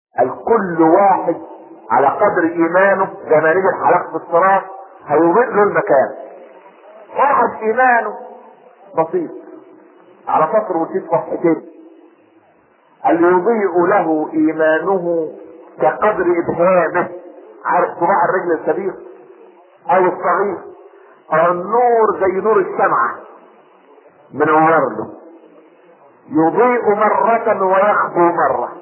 الكل واحد على قدر ايمانه زي ما نيجي الحلقة في الصراط هيضيء له المكان واحد ايمانه بسيط على سطر وشيت صفحتين اللي يضيء له ايمانه كقدر ابهامه عارف صباع الرجل الكبير او الصغير او النور زي نور الشمعة منور له يضيء مرة ويخبو مرة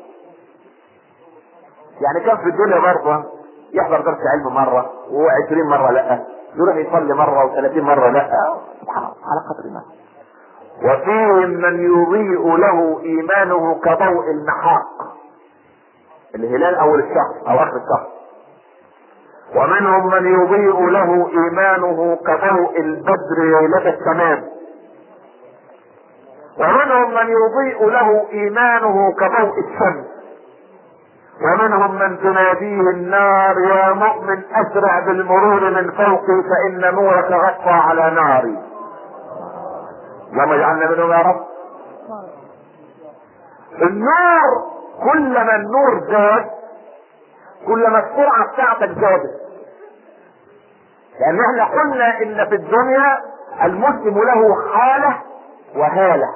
يعني كان في الدنيا برضه يحضر درس علم مرة وعشرين مرة لا يروح يصلي مرة وثلاثين مرة لا سبحان الله على قدر ما وفيهم من يضيء له ايمانه كضوء المحاق الهلال اول الشهر او اخر الشهر ومنهم من يضيء له ايمانه كضوء البدر ليلة التمام ومنهم من يضيء له ايمانه كضوء الشمس ومنهم من تناديه النار يا مؤمن اسرع بالمرور من فوقي فان نورك غطى على ناري اللهم اجعلنا منهم يا رب النور كلما النور زاد كلما السرعة بتاعتك زادت لان احنا قلنا ان في الدنيا المسلم له حالة وهالة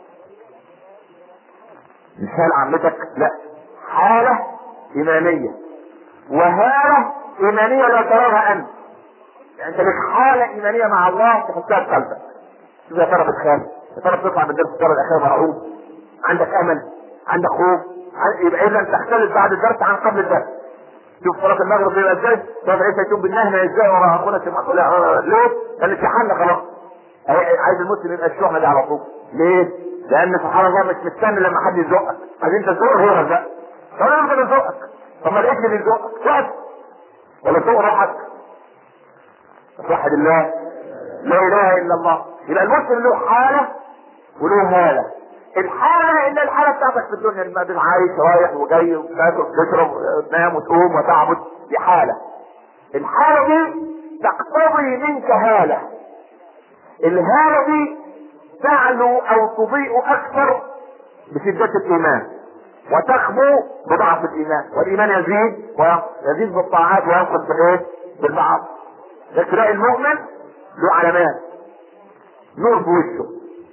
مش هالة عمتك لا حالة ايمانية وهالة ايمانية لا تراها انت يعني انت لك حالة ايمانية مع الله تحسها في قلبك شوف يا ترى بتخاف يا ترى بتطلع من درس الدرس الاخير مرعوب عندك امل عندك خوف يبقى اذا تختلف بعد الدرس عن قبل الدرس شوف صلاة المغرب بيبقى ازاي صلاة العشاء يكون بالنهنة ازاي ورا اخونا سمعت لا ليه؟ لان امتحاننا خلاص عايز المسلم يبقى الشحنة دي على طول ليه؟ لان سبحان الله مش مستني لما حد يزقك عايز انت تزق هو رزق طب انا ممكن ازقك طب ما الاكل اللي يزقك وقت ولا تزق روحك وحد الله لا اله الا الله يبقى المسلم له حالة وله هالة الحالة الا الحالة بتاعتك في الدنيا ما بين عايش رايح وجاي وتاكل وتشرب وتنام وتقوم وتعبد دي حالة الحالة دي تقتضي منك هالة الهالة دي تعلو او تضيء اكثر بشدة الايمان وتخبو بضعف الايمان والايمان يزيد ويزيد بالطاعات وينقص بالايه؟ بالمعاصي لكن تلاقي المؤمن له علامات نور في وشه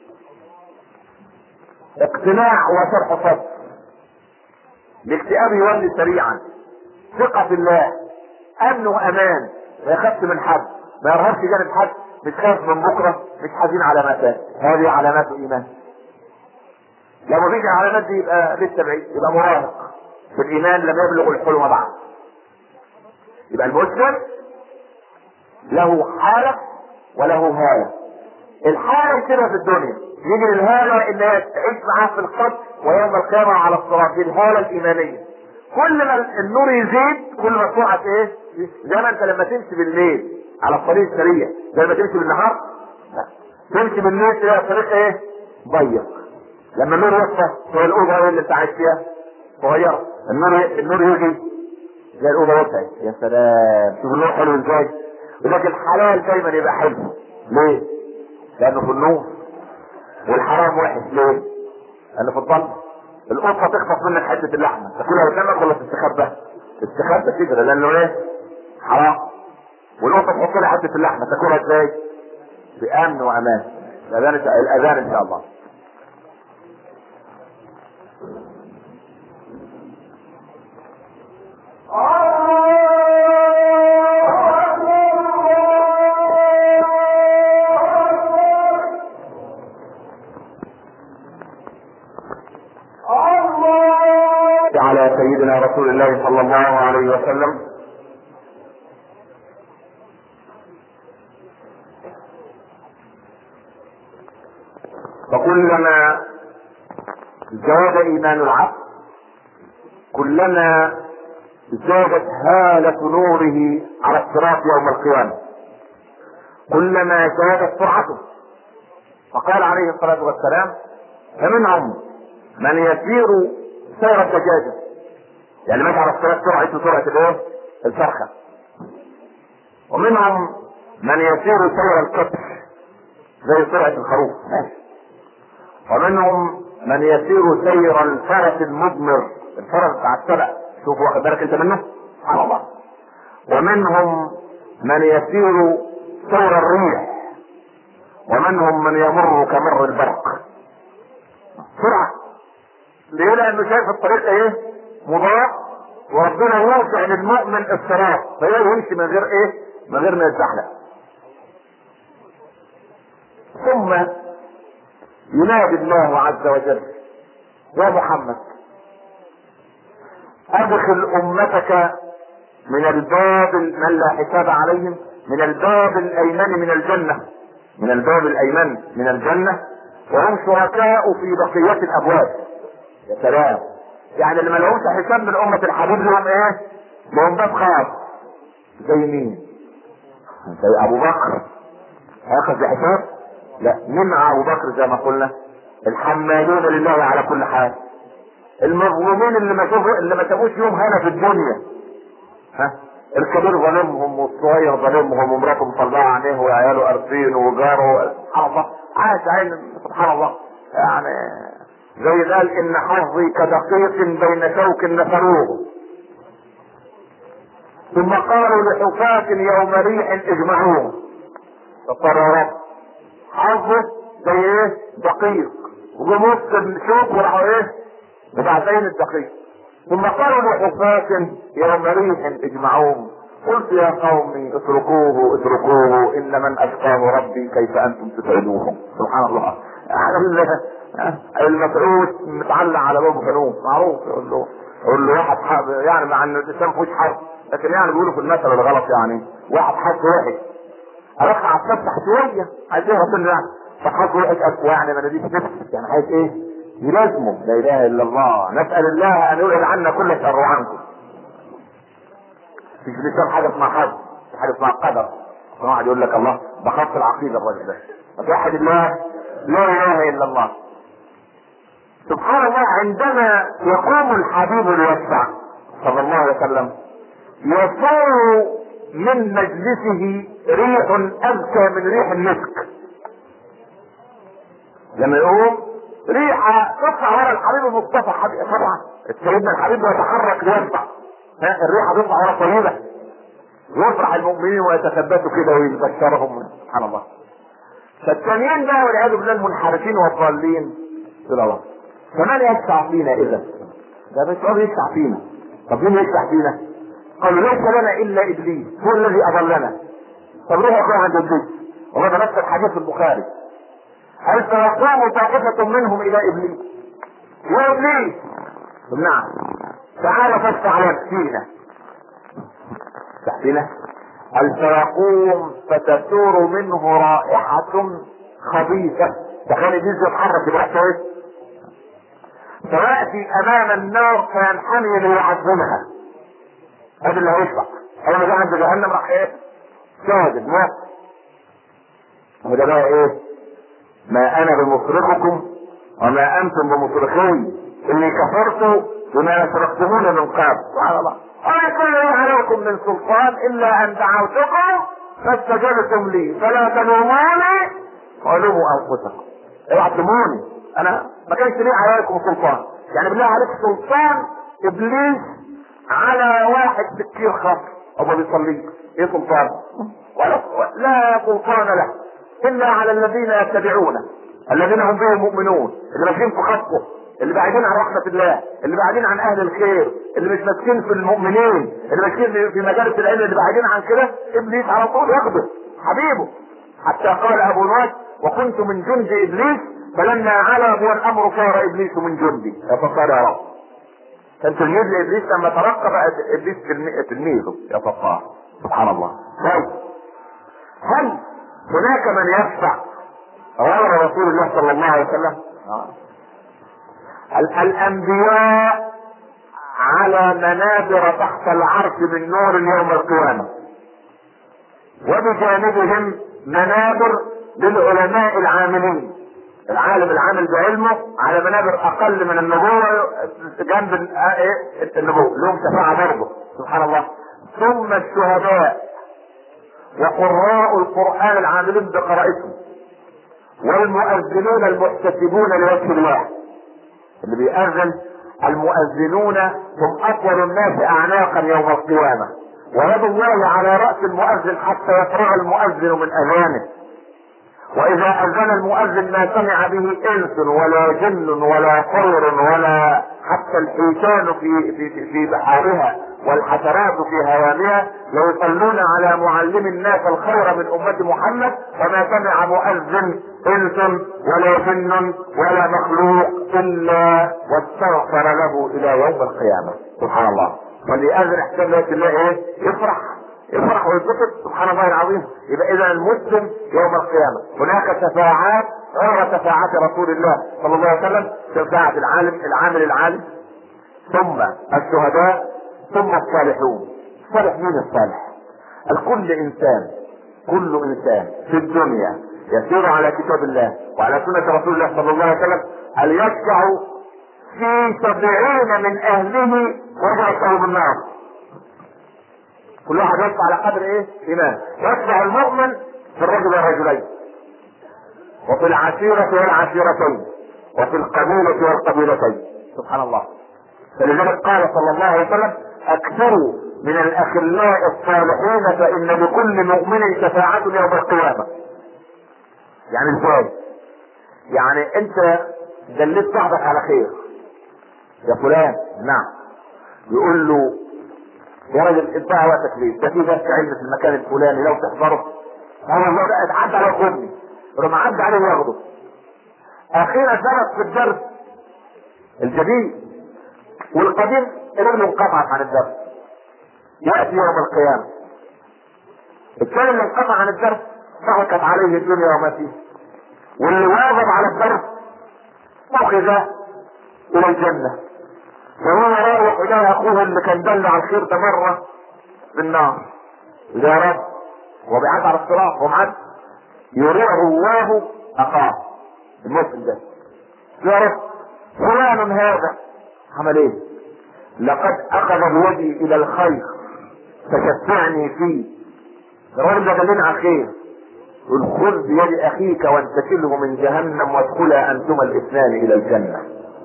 اقتناع وشرح صدر الاكتئاب يولي سريعا ثقة في الله امن وامان ما يخافش من حد ما يرهبش جانب حد مش خايف من بكرة مش حزين على ما فات هذه علامات الايمان لو ما فيش العلامات دي يبقى لسه بعيد يبقى مراهق في الايمان لم يبلغ الحلم بعد يبقى المسلم له حالة وله هالة الحالة كده في الدنيا يجي الهالة اللي هي تعيش معاه في القبر ويوم القيامة على الصراط دي الهالة الإيمانية كل ما النور يزيد كل ما سرعة ايه؟ زي ما انت لما تمشي بالليل على الطريق السريع زي ما تمشي بالنهار لا تمشي بالليل تلاقي الطريق ايه؟ ضيق لما النور يطفى هو الأوضة اللي انت عايش فيها صغيرة النور النور يجي زي الأوضة وسعت يا سلام شوف النور حلو ازاي ولكن الحلال دايما يبقى حلو ليه؟ لانه في النور والحرام وحش ليه؟ لانه في الظلم القطه تخطف منك حته اللحمه تاكلها قدامك ولا تستخبى؟ تستخبى كده لانه ايه؟ حرام والقطه تحط لها حته اللحمه تاكلها ازاي؟ بامن وامان الاذان الاذان ان شاء الله على سيدنا رسول الله صلى الله عليه وسلم فكلما زاد ايمان العبد كلما زادت هالة نوره على الصراط يوم القيامة كلما زادت سرعته فقال عليه الصلاة والسلام فمنهم من يسير سير الدجاجة يعني ماشي على الصراط سرعة سرعة الايه؟ الفرخة ومنهم من يسير سير الكبش زي سرعة الخروف ماشي ومنهم من يسير سير الفرس المضمر الفرس بتاع السبع شوف واخد بالك انت منه سبحان الله ومنهم من يسير سور الريح ومنهم من يمر كمر البرق سرعة ليه لانه شايف الطريق ايه مضاء وربنا يوسع للمؤمن الصراط فيقدر يمشي من غير ايه من غير ما يتزحلق ثم ينادي الله عز وجل يا محمد ادخل امتك من الباب من لا حساب عليهم من الباب الايمن من الجنه من الباب الايمن من الجنه وهم شركاء في بقيه الابواب يا سلام يعني اللي ما لهمش حساب من امه الحبيب لهم ايه؟ لهم باب خاص زي مين؟ زي ابو بكر هياخد بحساب؟ لا مين مع ابو بكر زي ما قلنا؟ الحمالون لله على كل حال المظلومين اللي ما شافوا اللي ما شافوش يوم هنا في الدنيا ها الكبير ظالمهم والصغير ظالمهم ومراته مطلعه عينيه وعياله قارفين وجاره سبحان الله عاش عين سبحان الله يعني زي قال ان حظي كدقيق بين شوك نفروه ثم قالوا لحفاة يوم ريح اجمعوه فقال يا رب حظه زي ايه دقيق وجم وسط الشوك وراحوا ايه وبعدين الدقيق ثم قالوا لحفاة يوم ريح اجمعوهم قلت يا قومي اتركوه اتركوه ان من اشقاه ربي كيف انتم تسعدوهم سبحان الله المبعوث متعلق على باب خنوم معروف يقول له يقول له واحد حاب يعني مع ان الاسلام فيهوش حرب لكن يعني بيقولوا في المثل الغلط يعني واحد حظ وحش ارفع اتفتح شويه عايز ايه ربنا يعني فحظ وحش اقوى يعني ما نديش نفسي يعني عايز ايه يلازمه لا اله الا الله نسال الله ان يبعد عنا كل شر وعنكم في الاسلام حاجه اسمها حظ حاجه اسمها قدر واحد يقول لك الله بخاف العقيده الراجل ده وتوحد الله لا اله الا الله سبحان الله عندما يقوم الحبيب ليشفع صلى الله عليه وسلم يصور من مجلسه ريح اذكى من ريح المسك لما يقوم ريحة تطلع ورا الحبيب المصطفى حبيب طبعا سيدنا الحبيب يتحرك ليشفع ها الريحة تطلع ورا طيبة يفرح المؤمنين ويتثبتوا كده ويبشرهم سبحان الله فالثانيين بقى والعياذ بالله المنحرفين والضالين يقول الله فمن يشفع فينا اذا؟ ده مش راضي يشفع فينا طب مين يشفع فينا؟ قالوا ليس لنا الا ابليس هو الذي اضلنا طب روحوا اقرأوا عند ابليس وهذا نفس الحديث البخاري هل سيقوم طائفة منهم الى ابليس يا ابليس نعم تعال فاشفع لنا فينا فينا هل سيقوم فتثور منه رائحة خبيثة تخيل ابليس يتحرك بريحته ايه؟ فيأتي امام النار فينحني ليعظمها هذا اللي هيشفع اول ما جه عند جهنم راح ايه؟ شاهد مات وده بقى ايه؟ ما انا بمصرخكم وما انتم بمصرخي اني كفرت بما اشركتمون من قبل سبحان الله وما كان لي عليكم من سلطان الا ان دعوتكم فاستجبتم لي فلا تلوموني ولوموا انفسكم اوعى تلوموني انا ما كانش لي عليكم سلطان يعني بالله عليك سلطان ابليس على واحد سكير خمر او ما بيصليش ايه سلطان ولا لا سلطان له الا على الذين يتبعونه الذين هم به مؤمنون اللي ماشيين في خطه اللي بعيدين عن رحمة الله اللي بعيدين عن اهل الخير اللي مش ماسكين في المؤمنين اللي ماسكين في مجالس العلم اللي بعيدين عن كده ابليس على طول ياخده حبيبه حتى قال ابو نواس وكنت من جند ابليس فلما علا بي الامر صار ابليس من جندي فقال يا رب كان تلميذ لابليس لما ترقى بقى ابليس تلميذه يا فقار سبحان الله طيب هل هناك من يشفع غير رسول الله صلى الله عليه وسلم آه. الانبياء على منابر تحت العرش من نور يوم القيامه وبجانبهم منابر للعلماء العاملين العالم العامل بعلمه على منابر اقل من النبوه جنب النبوه لهم شفاعه برضه سبحان الله ثم الشهداء وقراء القران العاملين بقراءتهم والمؤذنون المحتسبون لوجه الله اللي بيأذن المؤذنون هم اطول الناس اعناقا يوم القيامه ويد الله على راس المؤذن حتى يفرغ المؤذن من اذانه واذا اذن المؤذن ما سمع به انس ولا جن ولا طير ولا حتى الحيتان في في في بحارها والحشرات في هوامها ليصلون على معلم الناس الخير من امه محمد وما سمع مؤذن انس ولا جن ولا مخلوق الا واستغفر له الى يوم القيامه سبحان الله ولأذن احسان الله ايه يفرح يفرح ويتبسط سبحان الله العظيم يبقى اذا المسلم يوم القيامه هناك شفاعات غير شفاعات رسول الله صلى الله عليه وسلم شفاعه العالم العامل العالم ثم الشهداء ثم الصالحون صالح مين الصالح الكل انسان كل انسان في الدنيا يسير على كتاب الله وعلى سنة رسول الله صلى الله عليه وسلم هل يشفع في سبعين من اهله ويدخله بالنار كل واحد يشفع على قدر ايه ايمان يشفع المؤمن في الرجل والرجلين وفي العشيرة والعشيرتين وفي القبيلة والقبيلتين سبحان الله فلذلك قال صلى الله عليه وسلم اكثروا من الاخلاء الصالحين فان لكل مؤمن شفاعة يوم القيامة يعني ازاي يعني انت دلت صاحبك على خير يا فلان نعم يقول له يا راجل انت وقتك ليه؟ ده في درس علم في المكان الفلاني لو تحضره هو الله ده اتعدى على خدني يروح معدي عليه وياخده اخيرا ثبت في الدرس الجديد والقديم رجله انقطعت عن الدرس ياتي يوم القيامه الثاني اللي انقطع عن الدرس ضحكت عليه الدنيا وما فيه واللي واظب على الدرس اخذ الى الجنه وهو رايح الى اخوه اللي كان دل على الخير ده مره بالنار يا رب هو بيعدي على الصراط ومعدي يريعه الله اخاه المسلم ده يا رب فلان هذا عمل ايه لقد اخذ بيدي الى الخير فشفعني فيه الراجل ده دلنا على الخير قل خذ بيد اخيك وانتكله من جهنم وادخلا انتما الاثنان الى الجنه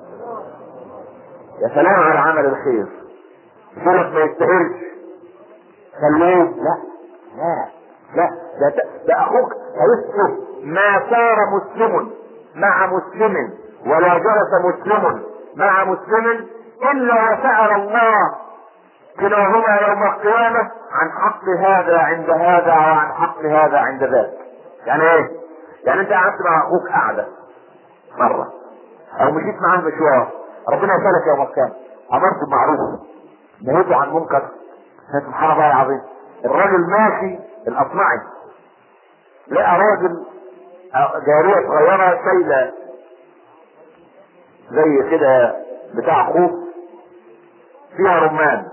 يا سلام على عمل الخير شرف ما يستاهلش خليه لا لا لا ده, ده اخوك هيسكت ما صار مسلم مع مسلم ولا جلس مسلم مع مسلم الا وسأل الله كلاهما يوم القيامة عن حق هذا عند هذا وعن حق هذا عند ذاك يعني ايه يعني انت قعدت مع اخوك قعدة مرة او مشيت معاه مشوار ربنا يسألك يوم القيامة امرت بمعروف نهيت عن منكر سبحان الله العظيم الراجل ماشي الاصمعي لقى راجل جارية صغيرة شايلة زي كده بتاع خوف فيها رمان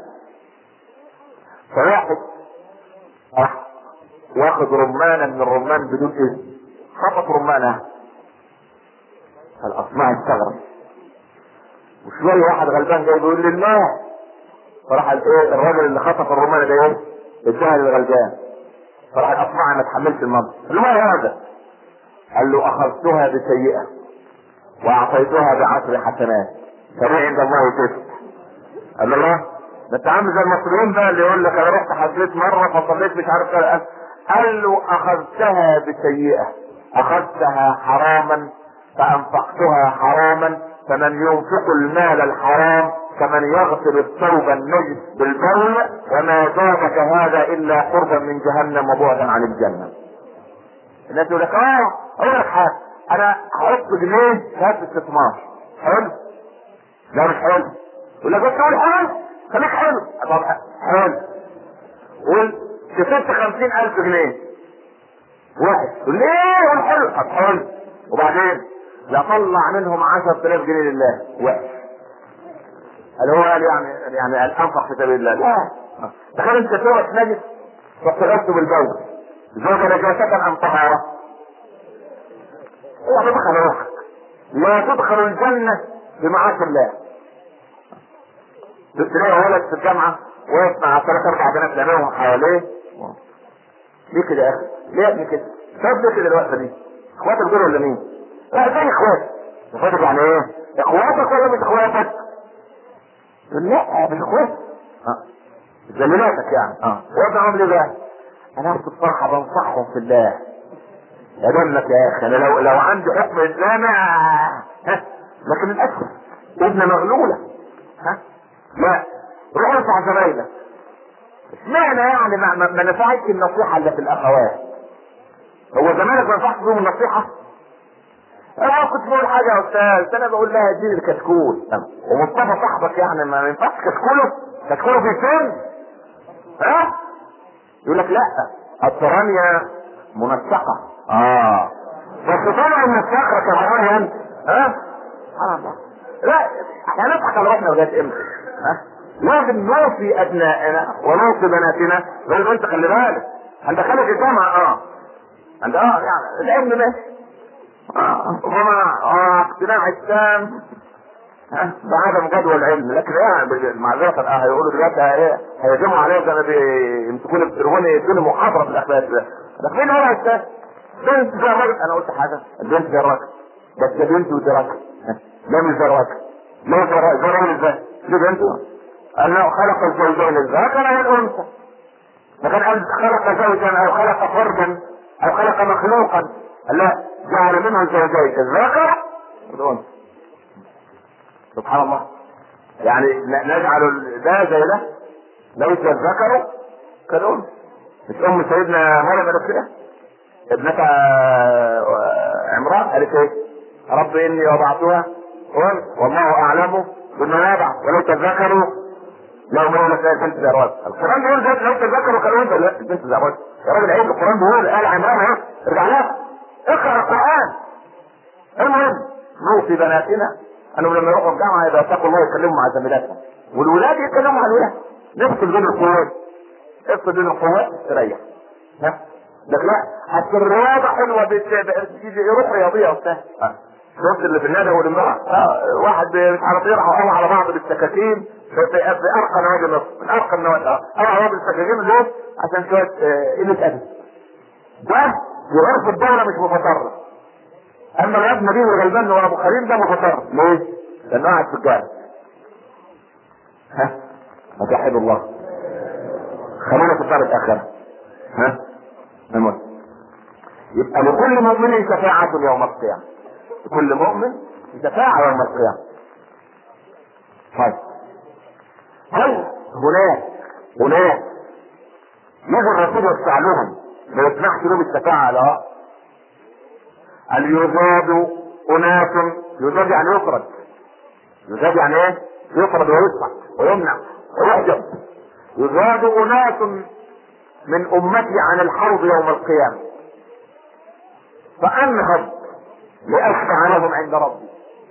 فواحد راح واخد رمانة من الرمان بدون اذن خبط رمانة فالاصمعي استغرب وشوية واحد غلبان جاي بيقول لله فراح الايه الراجل اللي خطف الرمانة ده ايه اداها للغلبان فراح الاصمعي ما تحملش المنطق قال له ما هذا قال له اخذتها بسيئة واعطيتها بعشر حسنات فما عند الله تسع قال له الله ده انت عامل زي المصريين بقى اللي يقول لك انا رحت حجيت مره فصليت مش عارف كده قال له اخذتها بسيئه اخذتها حراما فانفقتها حراما فمن ينفق المال الحرام كمن يغسل الثوب النجس بالبول وما زادك هذا الا قربا من جهنم وبعدا عن الجنه الناس يقول لك اه اقول لك حاجه انا هحط جنيه هات استثمار حلو لا مش حلو يقول لك بس تقول حلو خليك حلو طب حلو قول كسبت خمسين الف جنيه واحد يقول ليه قول حلو طب حلو وبعدين يطلع منهم عشرة آلاف جنيه لله واحد قال هو قال يعني يعني قال انفق في سبيل الله لا تخيل انت تروح نجس رحت غسله بالبول زوج نجاسة ام طهارة اوعى تدخل روحك لا تدخل الجنة بمعاصي الله تلاقي ولد في الجامعة واقف مع ثلاث اربع بنات لامهم حواليه ليه كده يا اخي؟ ليه يا ابني كده؟ شايف ليه كده الوقفة دي؟ اخواتك دول ولا مين؟ لا زي اخواتك اخواتك يعني ايه؟ اخواتك ولا مش اخواتك؟ لا مش اخوات اه زميلاتك يعني اه وضعهم ليه بقى؟ انا بصراحه بنصحهم في الله يا دمك يا اخي انا لو لو عندي حكم اسلامي ها لكن للاسف ابن مغلوله ها لا روح انصح زمايلك اشمعنى يعني ما, ما, ما نفعتش النصيحه اللي في الاخوات هو زمانك ما ينفعش فيهم النصيحه انا كنت بقول حاجه يا استاذ انا بقول لها اديني الكشكول ومصطفى صاحبك يعني ما ينفعش كشكوله كشكوله في سن ها يقول لك لا الترانيا منسقه اه بس طبعا منسقه كمان انت ها سبحان الله لا احنا نضحك على روحنا لغايه امتى ها لازم نوصي ابنائنا ونوصي بناتنا لازم انت خلي بالك هندخلك الجامعه اه عند اه يعني العلم ماشي اه وما اه اقتناع التام بعدم جدوى العلم لكن ايه معذرة اه هيقولوا دلوقتي ايه هيهجموا عليا زي ما بيمسكوني بالتليفون يدوني محاضرة في الاخلاق ده فين هو يا استاذ؟ بنت زي الراجل انا قلت حاجة البنت زي الراجل بس ده بنت ودي راجل لا مش زي الراجل لا زي الراجل زي الراجل ازاي؟ دي بنت انه خلق الزوجين الذكر والانثى لكن قال خلق زوجا او خلق فردا او خلق مخلوقا لا جعل منه الزوجين الذكر والانثى سبحان الله يعني نجعل ده زي ده ليس الذكر كالانثى مش ام سيدنا مريم قالت كده ابنتها عمران قالت ايه رب اني وضعتها والله اعلم بما يضع وليس الذكر لو ما يقول لك بنت زي الراجل القران بيقول ذات ليس الذكر كالانثى لا بنت زي الراجل يا راجل عيب القران بيقول قال عمران اهو ارجع لها اقرا القران المهم نوصي بناتنا انهم لما يروحوا الجامعه اذا اتقوا الله يتكلموا مع زميلاتهم والولاد يتكلموا مع الولاد نفصل بين القوات افصل بين القوات تريح ها لكن لا اصل الرياضه حلوه يروح رياضيه وبتاع شفت اللي في النادي والامراه آه واحد مش عارف يرحوا قوي على بعض بالسكاكين في, في ارقى نوادي مصر من ارقى النوادي اه قوي بالسكاكين دول عشان شويه قله ادب ده يعرف الدوله مش متطرف اما الواد نبيل الغلبان وابو خليل ده متطرف ليه؟ لانه قاعد في الجامع ها متحد الله خلينا في الدار الاخره ها المهم يبقى لكل مؤمن شفاعة يوم القيامة لكل مؤمن شفاعة يوم القيامة طيب هل هناك هناك يجي الرسول يدفع لهم ما يسمحش لهم الشفاعة لا هل يزاد أناس يزاد يعني يفرد يزاد يعني ايه؟ يفرد ويدفع ويمنع ويحجب يزاد أناس من أمتي عن الحوض يوم القيامة فأنهض لأشفع لهم عند ربي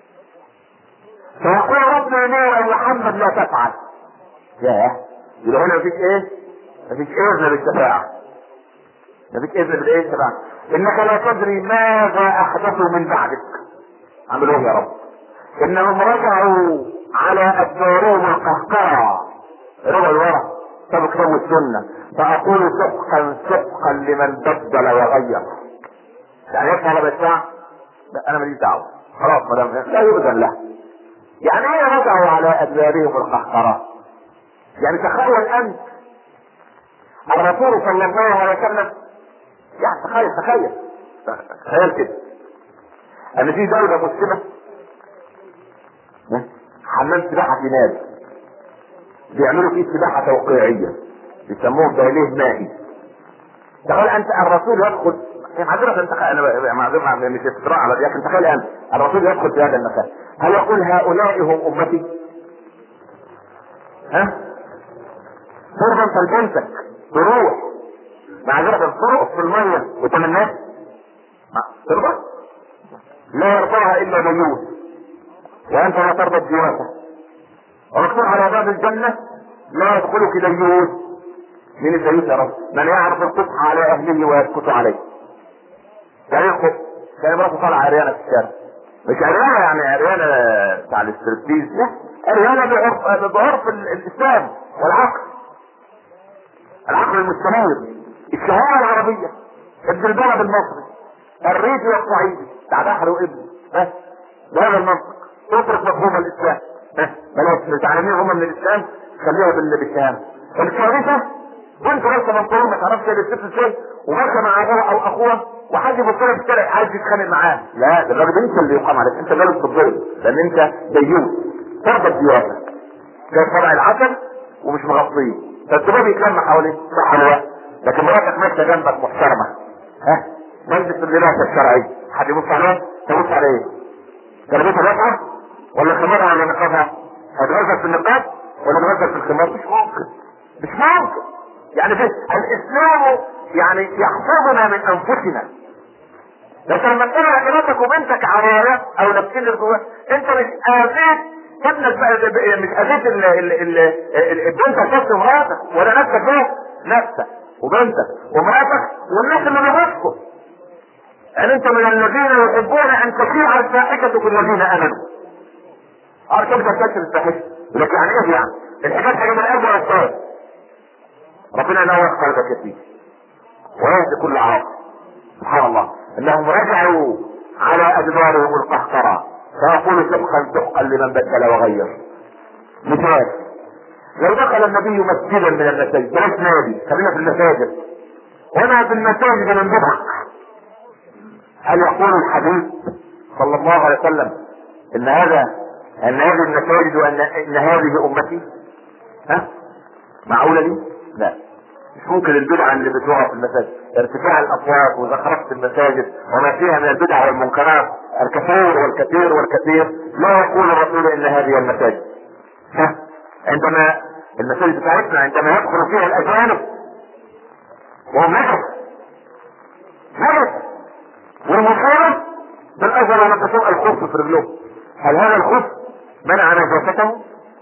فيقول ربنا ليه يا محمد لا تفعل ياه يبقى هنا مفيش ايه؟ مفيش اذن بالشفاعة مفيش اذن بالايه الشفاعة انك لا تدري ماذا احدثوا من بعدك عملوه يا رب انهم رجعوا على ادبارهم القهقرة رجعوا ورا كتاب كتاب السنة فأقول سحقا سحقا لمن بدل وغير يعني يسمع ولا بيسمع؟ لا أنا ماليش دعوة خلاص ما دام لا يؤذن له يعني ايه رجعوا على أدبارهم القهقرة؟ يعني تخيل أنت الرسول صلى الله عليه وسلم يعني تخيل تخيل تخيل كده ان في دولة مسلمة حمام سباحة في نادي بيعملوا فيه سباحة توقيعية بيسموه دليل مائي تخيل انت الرسول يدخل معذرة انت انا معذرة مش افتراء على لكن تخيل انت الرسول يدخل في هذا المكان هل يقول هؤلاء هم امتي؟ ها؟ فرضا فلبنتك تروح معذرة ترقص في المية وتمناها ترضى؟ لا يرضاها الا ميوت وانت لا ترضى الديوثة ومكتوب على باب الجنة لا يدخلك ديوث من الديوث يا رب من يعرف القطع على اهله ويسكت عليه يعني يقف كان امرأة طالعة عريانة في الشارع مش عريانة يعني عريانة بتاع الاسترتيز لا عريانة بعرف بعرف الاسلام والعقل العقل المستنير الشهامة العربية ابن البلد المصري الريفي والصعيدي بتاع بحر وابن بس بهذا المنطق تترك مفهوم الاسلام بلاش متعلمين هم من الاسلام خليها بال- بالشهاده الكارثه وانت لسه منطور ما تعرفش هي الست ازاي وماشيه مع ابوها او اخوها وحد يبص لها في الشارع عايز يتخانق معاه لا ده الراجل انت اللي يقام عليك انت مالك بالظلم لان انت ديوث ترضى الديوثه ده فرع العسل ومش مغطيه فالشباب يتلم حواليه صح ولا لا لكن مراتك ماشيه جنبك محترمه ها تلبس اللباس الشرعي حد يبص عليها تبص على ايه؟ تلبسها رفعه ولا خمارها على نقابها؟ هتغزل في النقاب ولا تغزل في الخمار؟ مش ممكن مش ممكن يعني في الاسلام يعني يحفظنا من انفسنا لكن لما تقول بنتك وبنتك عرايا او لابسين الجوه انت مش اذيت ابنك بقى مش اذيت ال- ال- ال- ال- البنت شخص مراتك ولا نفسك بس نفسك وبنتك ومراتك والناس اللي بيبصوا يعني انت من الذين يحبون ان تشيع الفاحشه في الذين امنوا اه كيف تنتشر الفاحشه لكن يعني ايه يعني الحاجات حاجه من الاب والصالح ربنا ينور قلبك يا سيدي ويهدي كل عاصي سبحان الله انهم رجعوا على ادبارهم القهقرة فيقول سبقا سبقا لمن بدل وغير مثال لو دخل النبي مسجدا من المساجد بلاش نادي خلينا في المساجد هنا في المساجد من بدعة هل يقول الحبيب صلى الله عليه وسلم ان هذا ان هذه المساجد وان ان هذه امتي ها معقولة دي؟ لا مش ممكن البدعة اللي بتقع في المساجد ارتفاع الاصوات وزخرفة المساجد وما فيها من البدع والمنكرات الكثير والكثير والكثير لا يقول الرسول ان هذه المساجد ها عندما المساجد بتاعتنا عندما يدخل فيها الاجانب وهم نجس نجس والمصيبة بالاجر ونقصوا الخف في رجلهم هل هذا الخف منع نجاسته؟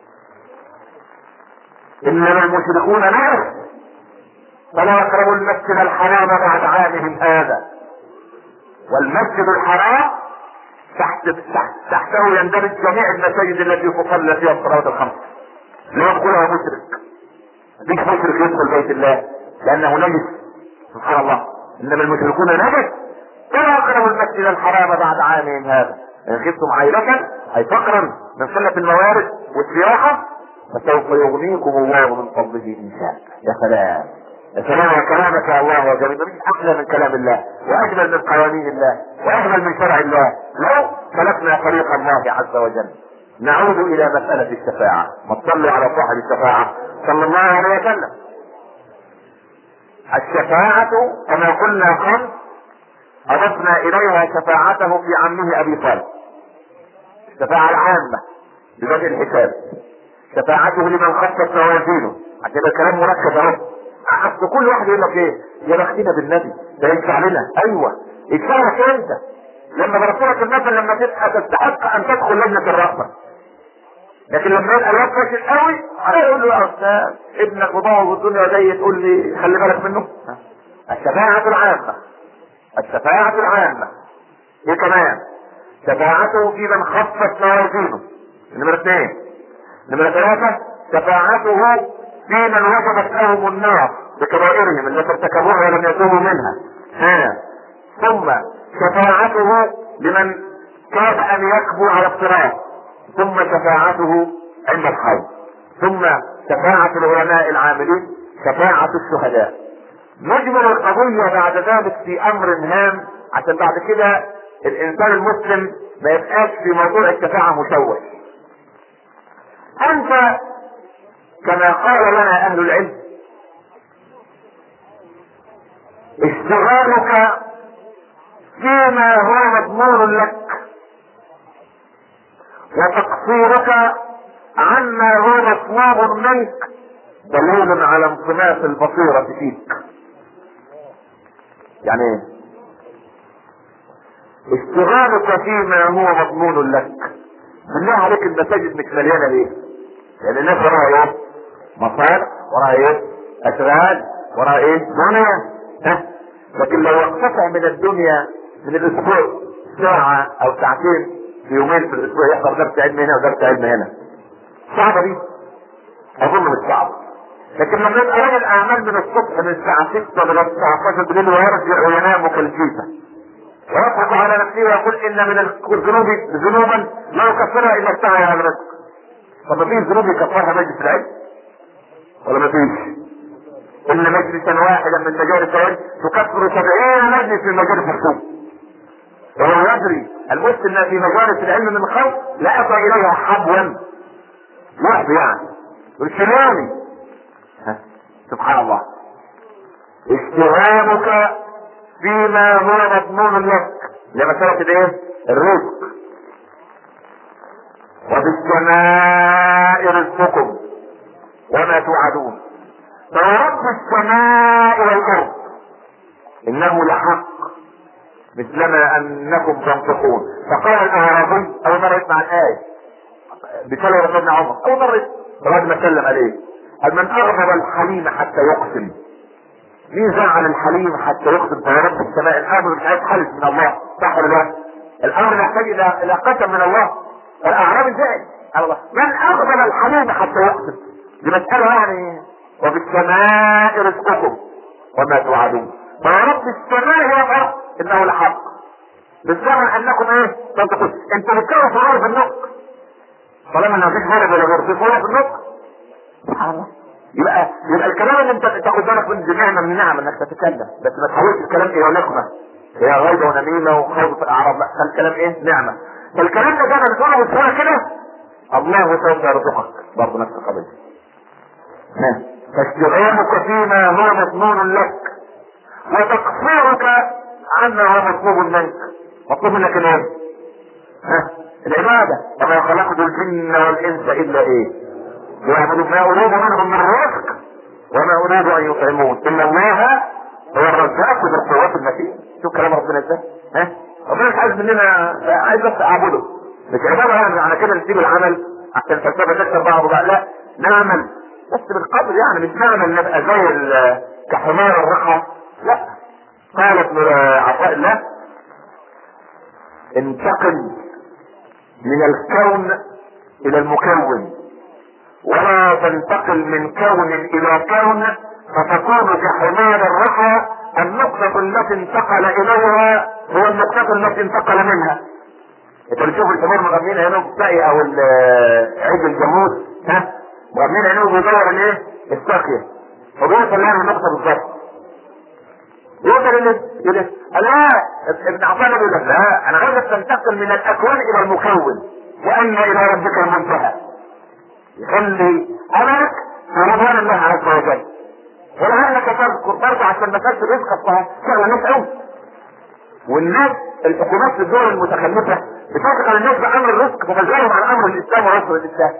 انما المشركون نجس فلا يقربوا المسجد الحرام بعد عامهم هذا والمسجد الحرام تحت تحت تحته يندرج جميع المساجد التي تصلى فيها الصلوات الخمس لا يدخلها مشرك مفيش مشرك يدخل بيت الله لانه نجس سبحان الله انما المشركون نجس فلا يقربوا المسجد الحرام بعد عامهم هذا ان خفتم عيلة اي فقرا من قلة الموارد والسياحة فسوف يغنيكم الله من فضله ان شاء يا سلام يا سلام يا كلامك يا الله يا جميل مفيش احلى من كلام الله واجمل من قوانين الله واجمل من شرع الله لو سلكنا طريق الله عز وجل نعود الى مسألة الشفاعة ما تصلي على صاحب الشفاعة صلى الله عليه وسلم الشفاعة كما قلنا خمس اضفنا اليها شفاعته في عمه ابي طالب الشفاعة العامة ببدء الحساب شفاعته لمن خفت موازينه عشان الكلام مركب اهو اصل كل واحد يقول لك ايه يا بختنا بالنبي ده يدفع لنا ايوه يدفع لك انت لما برسولك المثل لما تبقى تستحق ان تدخل لجنه الرأفة لكن لما يبقى الواد فاشل قوي هيقول له يا استاذ ابنك مبوظ الدنيا زي تقول لي خلي بالك منه الشفاعة العامة الشفاعة العامة ايه كمان شفاعته في من خفت موازينه نمرة اثنين نمرة ثلاثة شفاعته في من وجبت لهم النار بكبائرهم التي ارتكبوها ولم يتوبوا منها ها ثم شفاعته لمن كاد ان يكبو على الصراط ثم شفاعته عند الحوض ثم شفاعة العلماء العاملين شفاعة الشهداء نجمل القضية بعد ذلك في امر هام عشان بعد كده الانسان المسلم ما يبقاش في موضوع الشفاعة مشوش انت كما قال لنا اهل العلم اشتغالك فيما هو مضمون لك وتقصيرك عما هو مطلوب منك دليل على انصماف البصيرة فيك يعني ايه اشتغالك فيما هو مضمون لك بالله عليك المساجد مش مليانه ليه؟ لان الناس وراها ايه؟ مصالح وراها ايه؟ اشغال وراها ايه؟ دنيا ها؟ لكن لو اقتطع من الدنيا من الاسبوع ساعة او ساعتين في يومين في الاسبوع يحضر درس علم هنا ودرس علم هنا صعبة دي اظن مش صعبة لكن لما يبقى راجل اعمال من الصبح من الساعة 6 لغاية الساعة 12 بالليل ويرجع وينام كالجيفة ويضحك على نفسه ويقول ان من الذنوب ذنوبا لا يكفرها الا السعي على الرزق طب ما فيش ذنوب يكفرها مجلس العلم ولا ما فيش ان مجلسا واحدا من مجالس العلم تكفر سبعين مجلس من مجالس الخوف وهو يدري المسلم في مجالس العلم من خوف لا اتى اليها حبوا وحده يعني والشمالي سبحان الله اشتغالك فيما هو مضمون لك لمسألة الايه؟ الرزق وبالسماء رزقكم وما توعدون فرب السماء والارض انه لحق مثلما انكم تنطقون فقال الاعرابي اول مره يسمع الايه بسبب سيدنا عمر اول مره بعد ما سلم عليه قال من اغضب الحليم حتى يقسم مين زعل الحليم حتى يقسم فهو رب السماء الامر مش عايز حلف من الله صح ولا لا؟ الامر يحتاج الى الى قسم من الله الاعرابي زعل قال الله من اغضب الحليم حتى يقسم دي مساله يعني وبالسماء رزقكم وما توعدون فرب السماء والارض انه لحق بالزمن انكم ايه تنطقون انت بتكرر في غرب النطق طالما ما فيش غرب ولا غير في غرب النطق سبحان الله يبقى يبقى الكلام اللي انت تاخد بالك من دي نعمه من نعم انك تتكلم بس ما تحولش الكلام الى نقمه هي غيبه ونميمه وخوف في الاعراض لا فالكلام ايه نعمه فالكلام ده كان بتقوله بسهوله كده الله سوف يرزقك برضه نفس القضيه فاشتغالك فيما هو مضمون لك وتقصيرك عما هو مطلوب منك مطلوب منك الايه؟ ها العباده وما خلقت الجن والانس الا ايه؟ يعبدوا ما اريد منهم من رزق وما اريد ان يطعمون ان الله هو الرزاق ذو القوات المتين شوف كلام ربنا ازاي ها ربنا مش عايز مننا عايز بس اعبده مش عباده يعني على كده نسيب العمل عشان الفلسفه تكسب بعض بقى لا نعمل بس بالقدر يعني مش نعمل نبقى زي كحمار الرحى لا قالت عطاء الله انتقل من الكون الى المكون ولا تنتقل من كون الى كون فتكون كحمار الرحى النقطة التي انتقل اليها هو النقطة التي انتقل منها انت بتشوف الحمار مغمين عينه السقي او عيد الجاموس ها مغمين عينه بيدور الايه الساقية فبيوصل لها النقطة بالظبط يقدر يلف يلف لا ابن عطاء بيقول لك لا انا عايزك تنتقل من الاكوان الى المكون وان الى ربك المنتهى يخلي املك في رضوان الله عز وجل ولعلك تذكر برضه عشان مسألة الرزق اصلها شغلة ناس قوي والناس الحكومات في الدول المتخلفة بتشغل الناس بامر الرزق وتشغلهم عن امر الاسلام ورسول الاسلام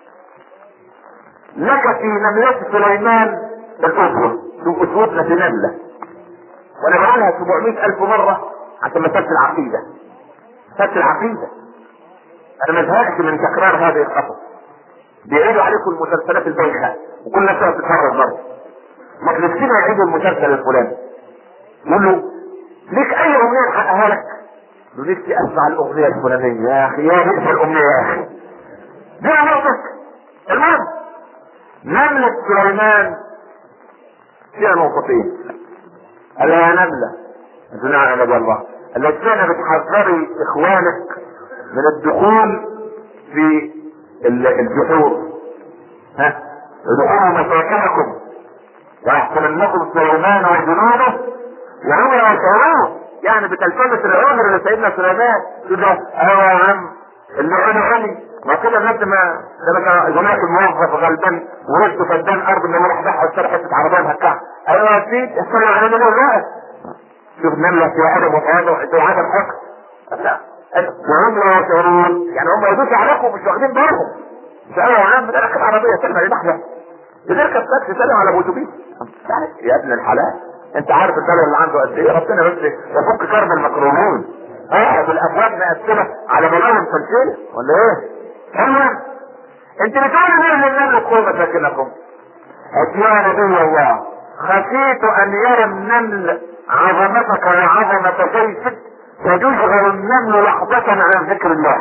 لك في نملة سليمان الاسود شوف اسودنا في نملة وانا بقولها 700 الف مرة عشان مسألة العقيدة مسألة العقيدة انا ما زهقت من تكرار هذه القصص بيعيدوا عليكم المسلسلات البايخه وكل الناس بتتفرج برضه ما نفسنا يعيدوا المسلسل الفلاني يقول له ليك اي امنيه نحققها لك يقول له نفسي اسمع الاغنيه الفلانيه يا اخي يا بئس الامنيه يا اخي دي نقطتك المهم نملة سليمان فيها نقطتين قال يا نملة نعم يا نبي الله التي كان بتحذري اخوانك من الدخول في الجحور ها ادخلوا مساكنكم ويحكمنكم سليمان وجنوده وهم يشعرون يعني بتلتمس العذر اللي سيدنا سليمان كده ايوه يا عم اللي انا غني ما كده الناس ما ده مثلا زمان الموظف غلبان ورثته فدان ارض من راح بيعها واشترى حته عربيه مهكعه ايوه يا سيدي استنى على من الرأس شوف نملة في عدم وتواضع وعدم حق لا وهم لا يشعرون يعني هم يدوسوا عليكم مش واخدين بالهم سألوا يا عم ده راكب عربية سلمى لحظة بتركب تاكسي سلم على اتوبيس يعني يا ابن الحلال انت عارف الدولار اللي عنده قد ايه ربنا بس يفك كرب المكروهين اه بالابواب مقسمة على ملايين فلسفة ولا ايه؟ ايوه انت بتقول مين من النمل قوم مساكنكم؟ يا نبي الله خشيت ان يرى النمل عظمتك وعظمة جيشك فتشغل النمل لحظة عن ذكر الله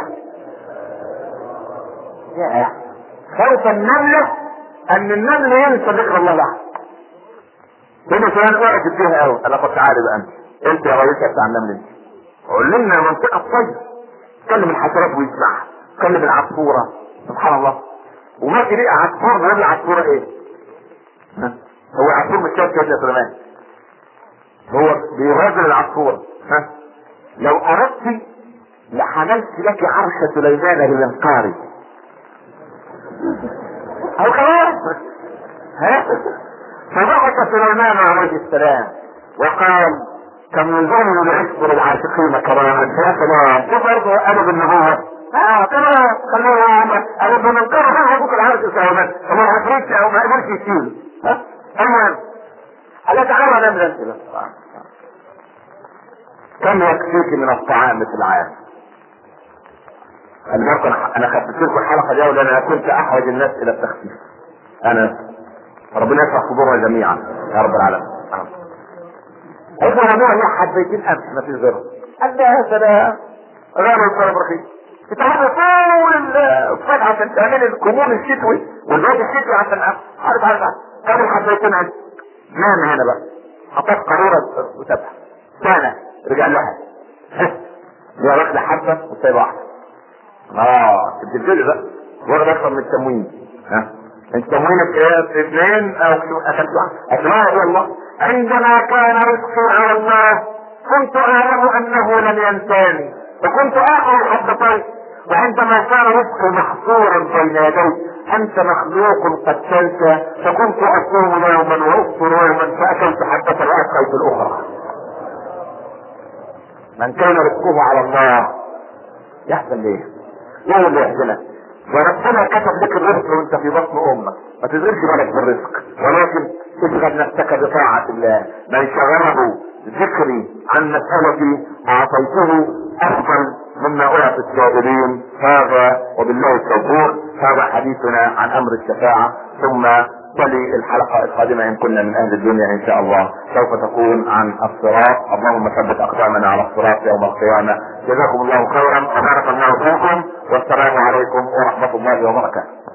يا خوف النملة ان النمل ينسى ذكر الله لها هنا سؤال واحد فيها قوي انا كنت عارف انت انت يا رئيس بتاع النمل انت قول لنا منطقة طيب كلم الحشرات ويسمعها كلم العصفورة سبحان الله وماشي ليه عصفور بيقول العصفوره ايه؟ ها؟ هو عصفور مش شايف سيدنا سليمان هو بيغادر العصفور ها لو اردت لحملت لك عرش سليمان بمنقاري او كمان ها فضحك سليمان عليه السلام وقال كم يظن لعشق العاشقين كراما يا سلام شوف برضه قالوا بالنبوة اه كمان خلوها قالوا بمنقاري ما هيبوك العرش سليمان فما عفريتش او ما قدرش يشيل ها المهم ألا تعالى نملا إلى الطعام كم يكفيك من الطعام في العام انا ممكن انا خففت لكم الحلقه دي لان انا كنت احوج الناس الى التخفيف انا ربنا يشرح صدورنا جميعا يا رب العالمين اخوة نوع يا حبيتين امس ما فيش غيره قال لي يا سلام غير الطلب رخيص تتعرض طول الصيف عشان تعمل الكمون الشتوي والبيت الشتوي عشان عارف عارف كم حبيتين امس نام هنا بقى حطيت قارورة وسبحة سنة رجع لها يا واخد حبة وسايب واحدة اه بتبتدي بقى واخد اكثر من التموين ها انت تموينك ايه اثنين او اخذت واحد اسمعها يا الله عندما كان رزقي على الله كنت اعلم انه لن ينساني وكنت اخذ حبتين وعندما كان رزقي محصورا بين يدي انت مخلوق قد تنسى فكنت اصوم يوما وافطر يوما فاكلت حبة وابقيت الاخرى من كان رزقه على الله يحزن ليه؟ ايه اللي يحزنك؟ وربنا كتب لك الرزق وانت في بطن امك ما تشغلش بالك بالرزق ولكن اشغل نفسك بطاعة الله من شغله ذكري عن مسألتي اعطيته افضل مما اعطي السائلين هذا وبالله التوفيق هذا حديثنا عن امر الشفاعة ثم تلي الحلقة القادمة إن كنا من أهل الدنيا إن شاء الله سوف تكون عن الصراط اللهم ثبت أقدامنا على الصراط يوم القيامة جزاكم الله خيرا وبارك الله فيكم والسلام عليكم ورحمة الله وبركاته